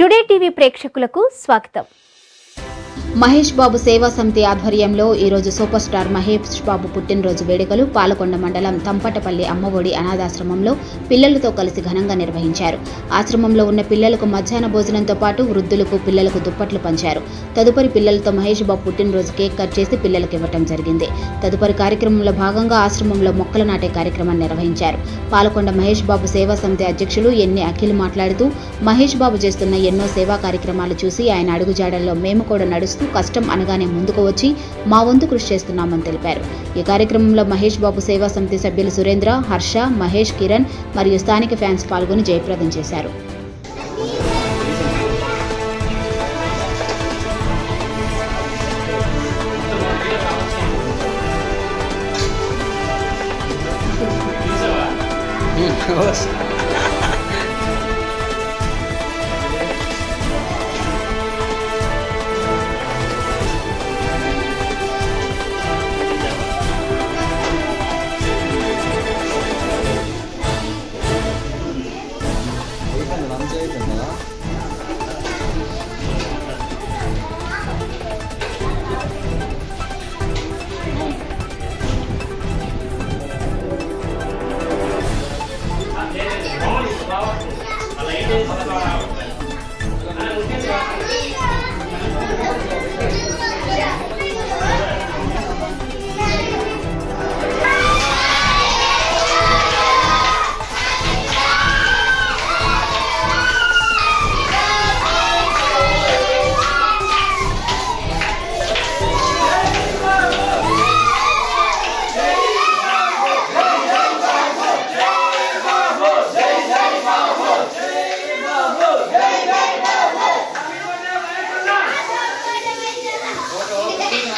today TV ప్రేక్షకులకు స్వాగతం మహేష్ బాబు సేవా సమితి ఆధ్వర్యంలో ఈరోజు సూపర్ స్టార్ మహేష్ బాబు పుట్టినరోజు వేడుకలు పాలకొండ మండలం తంపటపల్లి అమ్మఒడి అనాథాశ్రమంలో పిల్లలతో కలిసి ఘనంగా నిర్వహించారు ఆశ్రమంలో ఉన్న పిల్లలకు మధ్యాహ్న భోజనంతో పాటు వృద్ధులకు పిల్లలకు దుప్పట్లు పంచారు తదుపరి పిల్లలతో మహేష్ బాబు పుట్టినరోజు కేక్ కట్ చేసి పిల్లలకు ఇవ్వటం జరిగింది తదుపరి కార్యక్రమంలో భాగంగా ఆశ్రమంలో మొక్కలు నాటే కార్యక్రమాన్ని నిర్వహించారు పాలకొండ మహేష్ బాబు సేవా సమితి అధ్యక్షులు ఎన్ని అఖిల్ మాట్లాడుతూ మహేష్ బాబు చేస్తున్న ఎన్నో సేవా కార్యక్రమాలు చూసి ఆయన అడుగుజాడల్లో మేము కూడా నడుస్తూ కష్టం అనగానే ముందుకు వచ్చి మా వంతు కృషి చేస్తున్నామని తెలిపారు ఈ కార్యక్రమంలో మహేష్ బాబు సేవా సమితి సభ్యులు సురేంద్ర హర్ష మహేష్ కిరణ్ మరియు స్థానిక ఫ్యాన్స్ పాల్గొని జయప్రదం చేశారు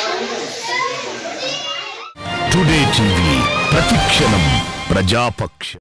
టుడే టీవీ ప్రతిక్షణం ప్రజాపక్ష